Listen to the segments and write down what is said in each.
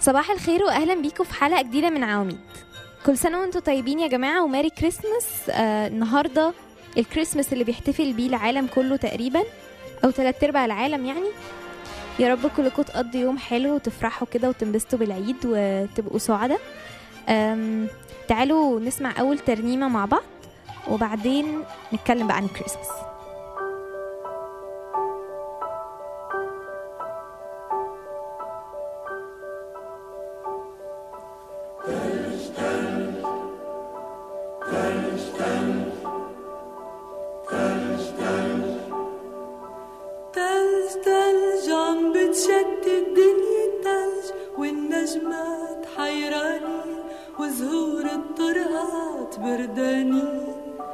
صباح الخير واهلا بيكم في حلقه جديده من عواميد كل سنه وانتم طيبين يا جماعه وماري كريسماس آه النهارده الكريسماس اللي بيحتفل بيه العالم كله تقريبا او تلات ارباع العالم يعني يا رب كلكم تقضوا يوم حلو وتفرحوا كده وتنبسطوا بالعيد وتبقوا سعداء آم، تعالوا نسمع اول ترنيمه مع بعض وبعدين نتكلم بقى عن الكريسماس تلج تلج عم بتشتت الدنيا تلج والنجمات حيرانين وزهور الطرقات بردانين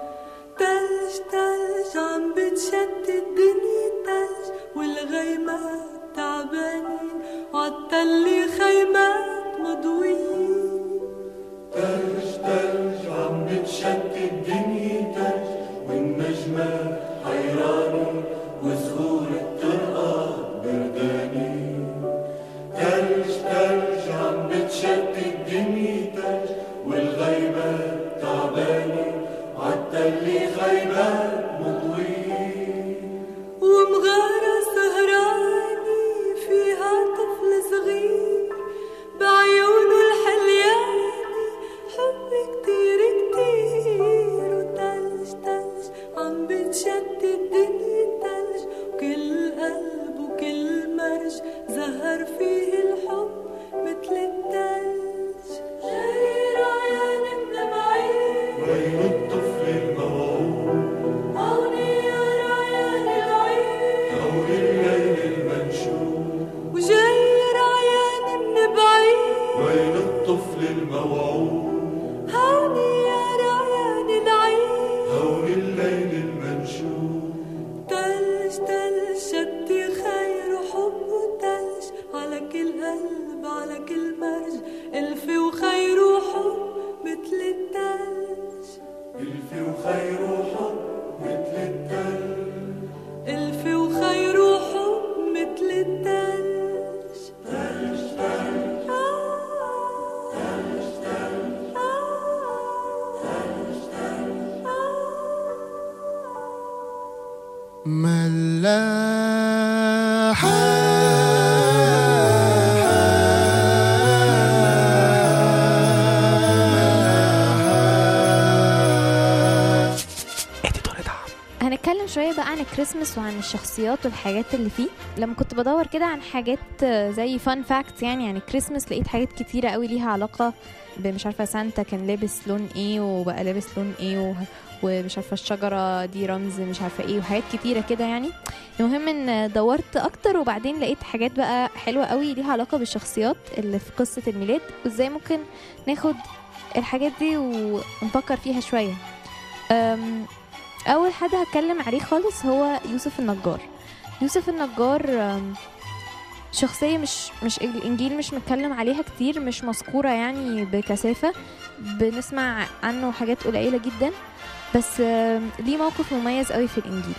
تلج تلج عم بتشتت الدنيا تلج والغيمات تعبانين وعالتل خيمات مضويين تلج تلج عم بتشتت الدنيا تلج والنجمة حيرانة وزهور الطرقات بردانين تلج تلج عم بتشتت الدنيا تلج والغيمات تعبانة عالتل خيمات مضويين ومغارة سهراني فيها طفل صغير بعيونه الحلياني حب كتير كتير وتلج تلج عم بتشتت الدنيا تلج وكل قلب وكل مرج زهر فيه الحب مثل التلج جاي رعيان من بعيد وين الطفل الموعود هوني يا رعيان العيد هون الليل المنشود وجاي رعيان من بعيد وين الطفل الموعود هوني يا رعيان العيد هون الليل المنشود تلج تلج شتي خير وحب وتلج على كل قلب على كل مرج ألف وخير وحب مثل التلج ألف وخير وحب مثل التلج ألف وخير وحب مثل التلج تلج تلج تلج ملاحة هنتكلم شوية بقى عن الكريسماس وعن الشخصيات والحاجات اللي فيه لما كنت بدور كده عن حاجات آه، زي فان فاكت يعني عن الكريسماس لقيت حاجات كتيرة قوي ليها علاقة بمش عارفة سانتا كان لابس لون ايه وبقى لابس لون ايه و- ومش عارفة الشجرة دي رمز مش عارفة ايه وحاجات كتيرة كده يعني المهم ان دورت اكتر وبعدين لقيت حاجات بقى حلوة قوي ليها علاقة بالشخصيات اللي في قصة الميلاد وازاي ممكن ناخد الحاجات دي ونفكر فيها شوية أم، اول حد هتكلم عليه خالص هو يوسف النجار يوسف النجار آم، شخصية مش مش الإنجيل مش متكلم عليها كتير مش مذكورة يعني بكثافة بنسمع عنه حاجات قليلة جدا بس آم، ليه موقف مميز قوي في الإنجيل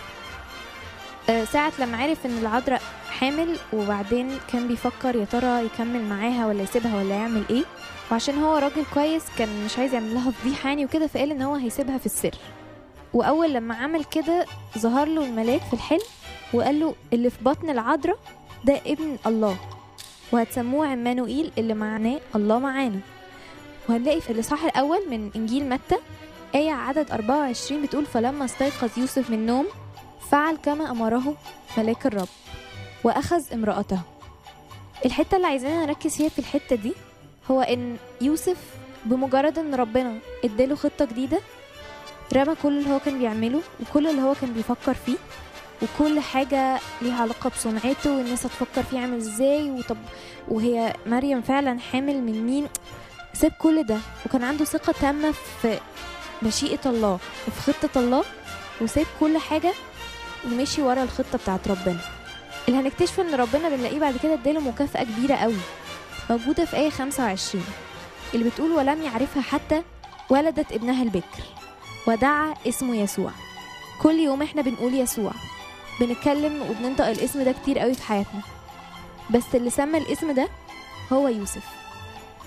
آه، ساعة لما عرف إن العذراء حامل وبعدين كان بيفكر يا ترى يكمل معاها ولا يسيبها ولا يعمل إيه وعشان هو راجل كويس كان مش عايز يعمل لها فضيحة يعني وكده فقال إن هو هيسيبها في السر واول لما عمل كده ظهر له الملاك في الحلم وقال له اللي في بطن العذراء ده ابن الله وهتسموه عمانوئيل اللي معناه الله معانا وهنلاقي في الاصحاح الاول من انجيل متى آية عدد 24 بتقول فلما استيقظ يوسف من النوم فعل كما أمره ملاك الرب وأخذ امرأته الحتة اللي عايزانا نركز فيها في الحتة دي هو إن يوسف بمجرد إن ربنا اداله خطة جديدة رمى كل اللي هو كان بيعمله وكل اللي هو كان بيفكر فيه وكل حاجة ليها علاقة بصنعته والناس هتفكر فيه عامل ازاي وطب وهي مريم فعلا حامل من مين ساب كل ده وكان عنده ثقة تامة في مشيئة الله وفي خطة الله وساب كل حاجة ومشي ورا الخطة بتاعت ربنا اللي هنكتشفه ان ربنا بنلاقيه بعد كده اداله مكافأة كبيرة قوي موجودة في آية 25 اللي بتقول ولم يعرفها حتى ولدت ابنها البكر ودعا اسمه يسوع كل يوم احنا بنقول يسوع بنتكلم وبننطق الاسم ده كتير قوي في حياتنا بس اللي سمى الاسم ده هو يوسف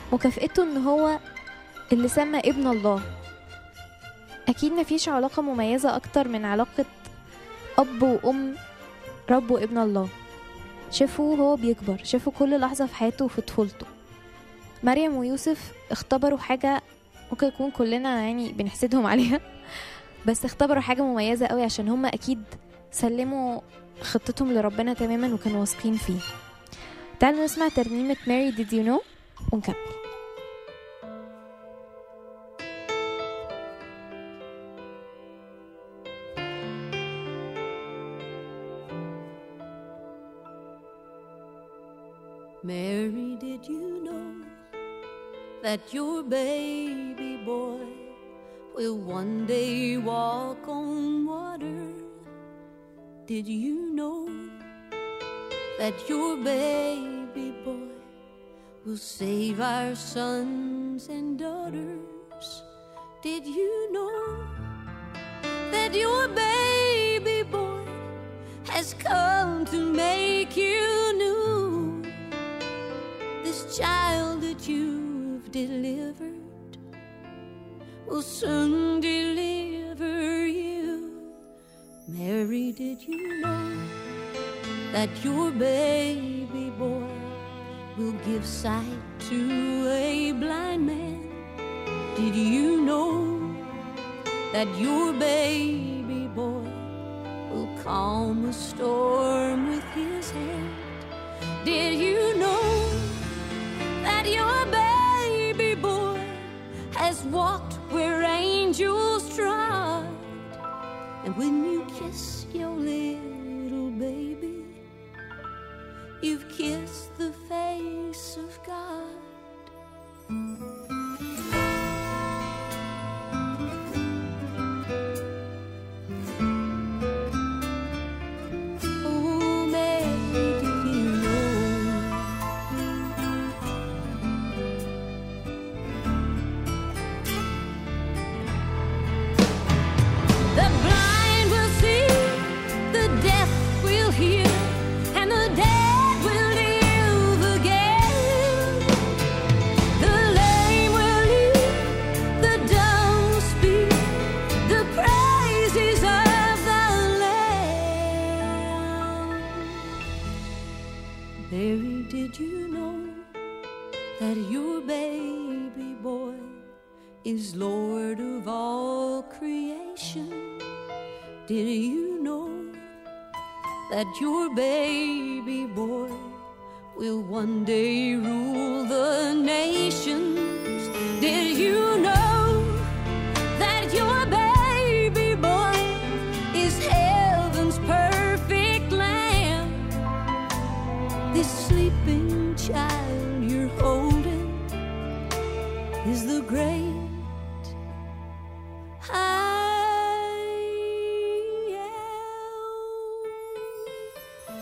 مكافئته ان هو اللي سمى ابن الله اكيد مفيش علاقة مميزة اكتر من علاقة اب وام رب وابن الله شافوه وهو بيكبر شافوا كل لحظة في حياته وفي طفولته مريم ويوسف اختبروا حاجة ممكن يكون كلنا يعني بنحسدهم عليها بس اختبروا حاجة مميزة قوي عشان هما أكيد سلموا خطتهم لربنا تماما وكانوا واثقين فيه تعالوا نسمع ترنيمة ماري did you know ونكمل Mary, did you know that your baby boy will one day walk on water? Did you know that your baby boy will save our sons and daughters? Did you know that your baby boy has come to make you new? This child that you've delivered will soon deliver you. Mary, did you know that your baby boy will give sight to a blind man? Did you know that your baby boy will calm a storm with his hand? Did you know that your baby boy has walked where angels trod? And when you kiss your little baby, you've kissed the face of God. Oh, Mary, did you know? The blind will see, the deaf will hear, and the dead will live again. The lame will leap, the dumb will speak, the praises of the Lamb. Mary, did you know that your baby boy is Lord of all creation? Did you know that your baby boy will one day rule the nations? Did you know that your baby boy is heaven's perfect lamb? This sleeping child you're holding is the great I am.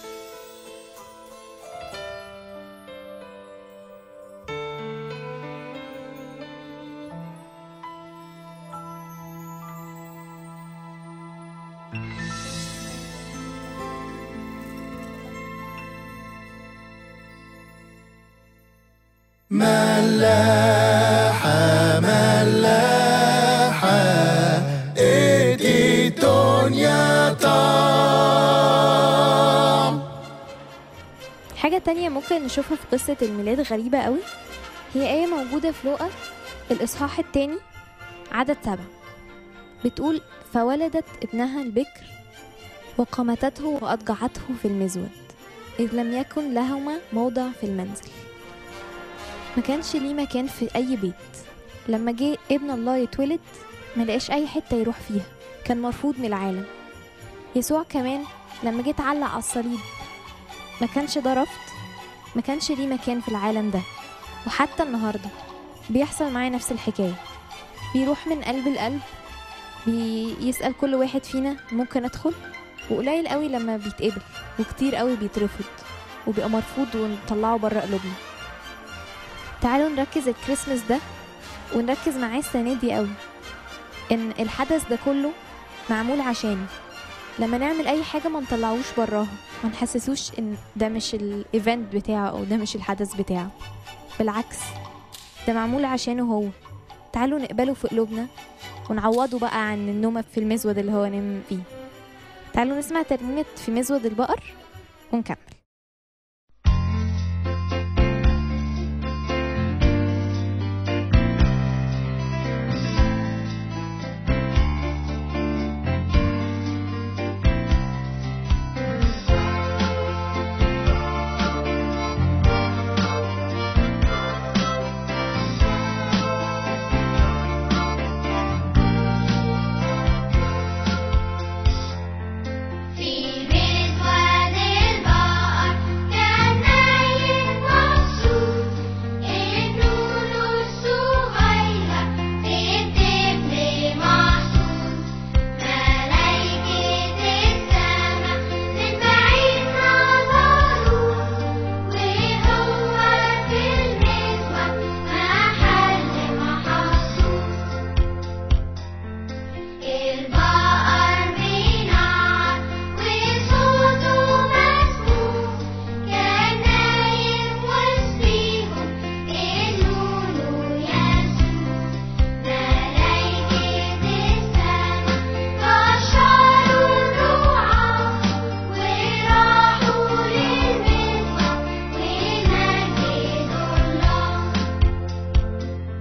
ملاحة ملاحة ادي الدنيا طعم حاجة تانية ممكن نشوفها في قصة الميلاد غريبة قوي هي آية موجودة في لوقا الإصحاح التاني عدد سبعة بتقول فولدت ابنها البكر وقمتته وأضجعته في المزود إذ لم يكن لهما موضع في المنزل ما كانش ليه مكان في أي بيت لما جه ابن الله يتولد ما لقاش أي حتة يروح فيها كان مرفوض من العالم يسوع كمان لما جه اتعلق على الصليب ما كانش ده رفض ما كانش ليه مكان في العالم ده وحتى النهارده بيحصل معاه نفس الحكايه بيروح من قلب لقلب بيسأل كل واحد فينا ممكن ادخل وقليل قوي لما بيتقبل وكتير قوي بيترفض وبيبقى مرفوض ونطلعه بره قلوبنا تعالوا نركز الكريسماس ده ونركز معاه السنة دي قوي ان الحدث ده كله معمول عشاني لما نعمل اي حاجة ما نطلعوش براها ما نحسسوش ان ده مش الايفنت بتاعه او ده مش الحدث بتاعه بالعكس ده معمول عشانه هو تعالوا نقبله في قلوبنا ونعوضه بقى عن النومة في المزود اللي هو نام فيه تعالوا نسمع ترنيمة في مزود البقر ونكمل في مزود البقر كان نايم مبسوط النون الصغيرة بتبني محصول ملايكة السما من بعيد نظروه وهو في المزود محل محصول البقر بينعر وصوته مسموع كان نايم وسطيهم النون يسوع ملايكة السما كشروا الرعاة وراحوا للمزود ومجدوا الله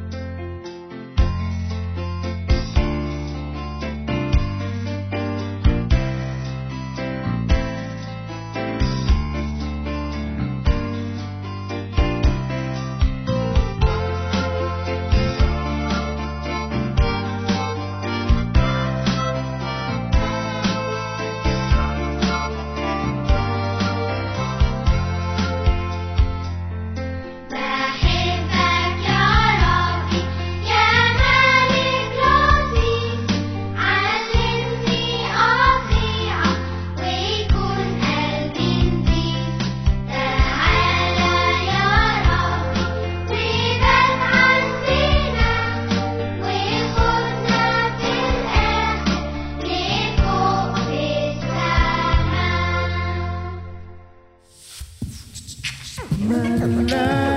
بحبك يا ربي يا ملك لطيف علمني أطيعك ويكون قلبي نضيف تعالى يا ربي وبات عندنا وخدنا في الآخر لفوق في السما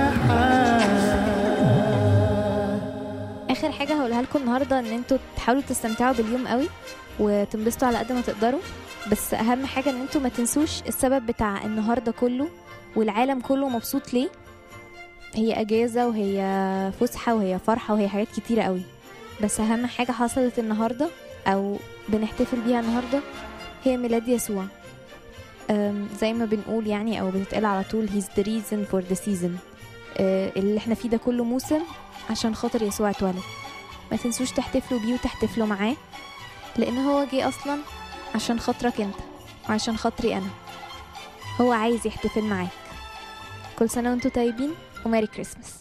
اخر حاجه هقولها لكم النهارده ان انتوا تحاولوا تستمتعوا باليوم قوي وتنبسطوا على قد ما تقدروا بس اهم حاجه ان انتوا ما تنسوش السبب بتاع النهارده كله والعالم كله مبسوط ليه هي اجازه وهي فسحه وهي فرحه وهي حاجات كتيره قوي بس اهم حاجه حصلت النهارده او بنحتفل بيها النهارده هي ميلاد يسوع أم، زي ما بنقول يعني او بتتقال على طول he's the reason for the season أه، اللي احنا فيه ده كله موسم عشان خاطر يسوع اتولد ما تنسوش تحتفلوا بيه وتحتفلوا معاه لان هو جه اصلا عشان خاطرك انت وعشان خاطري انا هو عايز يحتفل معاك كل سنه وانتوا طيبين وميري كريسماس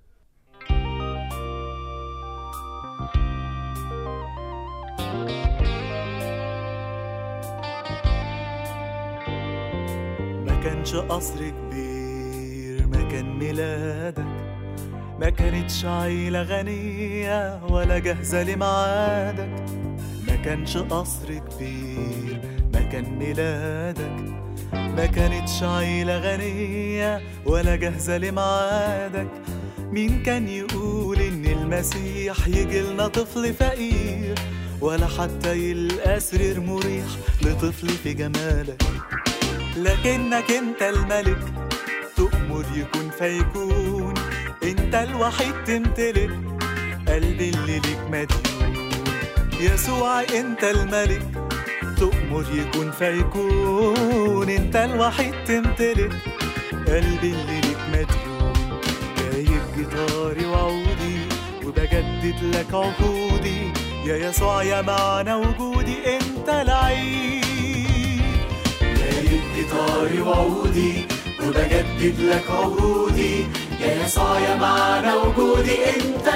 ما كانش قصر كبير مكان ميلادك ما كانتش عيلة غنية ولا جاهزة لميعادك ما كانش قصر كبير مكان ميلادك ما كانتش عيلة غنية ولا جاهزة لميعادك مين كان يقول إن المسيح يجي لنا طفل فقير ولا حتى يلقى سرير مريح لطفل في جمالك لكنك انت الملك تؤمر يكون فيكون انت الوحيد تمتلك قلبي اللي ليك مديون يسوع انت الملك تؤمر يكون فيكون انت الوحيد تمتلك قلبي اللي ليك مديون جايب جيتاري وعودي وبجدد لك عهودي يا يسوع يا معنى وجودي انت العيد جايب جيتاري وعودي وبجدد لك عهودي يا يسوع يا معنى وجودي انت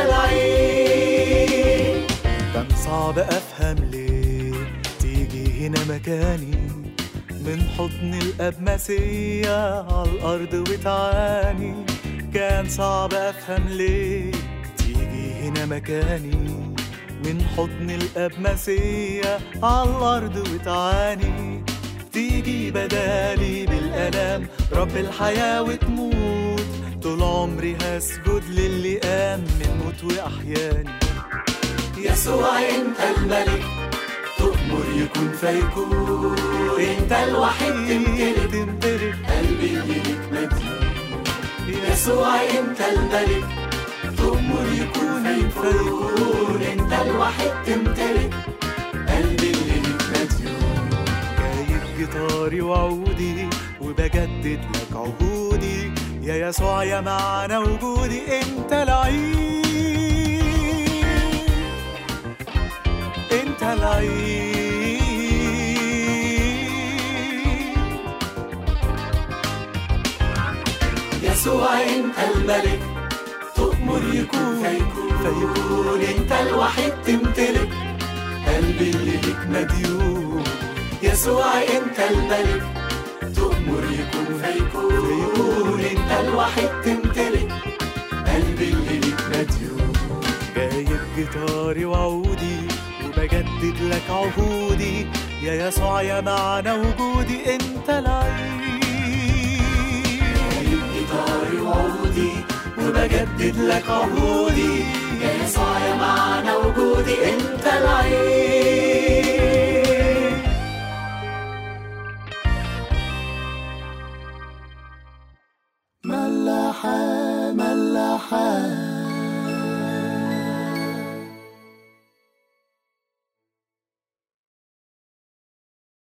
العيد كان صعب افهم ليه تيجي هنا مكاني من حضن الاب مسيا على الارض وتعاني كان صعب افهم ليه تيجي هنا مكاني من حضن الاب مسيا على الارض وتعاني تيجي بدالي بالالام رب الحياه وتموت طول عمري هسجد للي قام من الموت وأحياني يسوع انت الملك تؤمر يكون فيكون انت الوحيد تمتلك تمتلك قلبي اللي ليك مديون يسوع انت الملك تؤمر يكون فيكون انت الوحيد تمتلك قلبي اللي ليك مديون جايب جيتاري وعودي وبجدد لك عهودي يا يسوع يا معنى وجودي انت العيد انت العيد يسوع انت الملك تؤمر يكون فيكون فيكون انت الوحيد تمتلك قلبي اللي ليك مديون يسوع انت الملك تؤمر يكون فيكون فيكون انت الوحيد تمتلك قلبي اللي ليك مديون جايب جيتاري وعودي وبجدد لك عهودي يا يسوع يا معنى وجودي انت العيد جيتاري وعودي وبجدد لك عهودي يا يسوع يا معنى وجودي انت العيد ملاحة ملاحة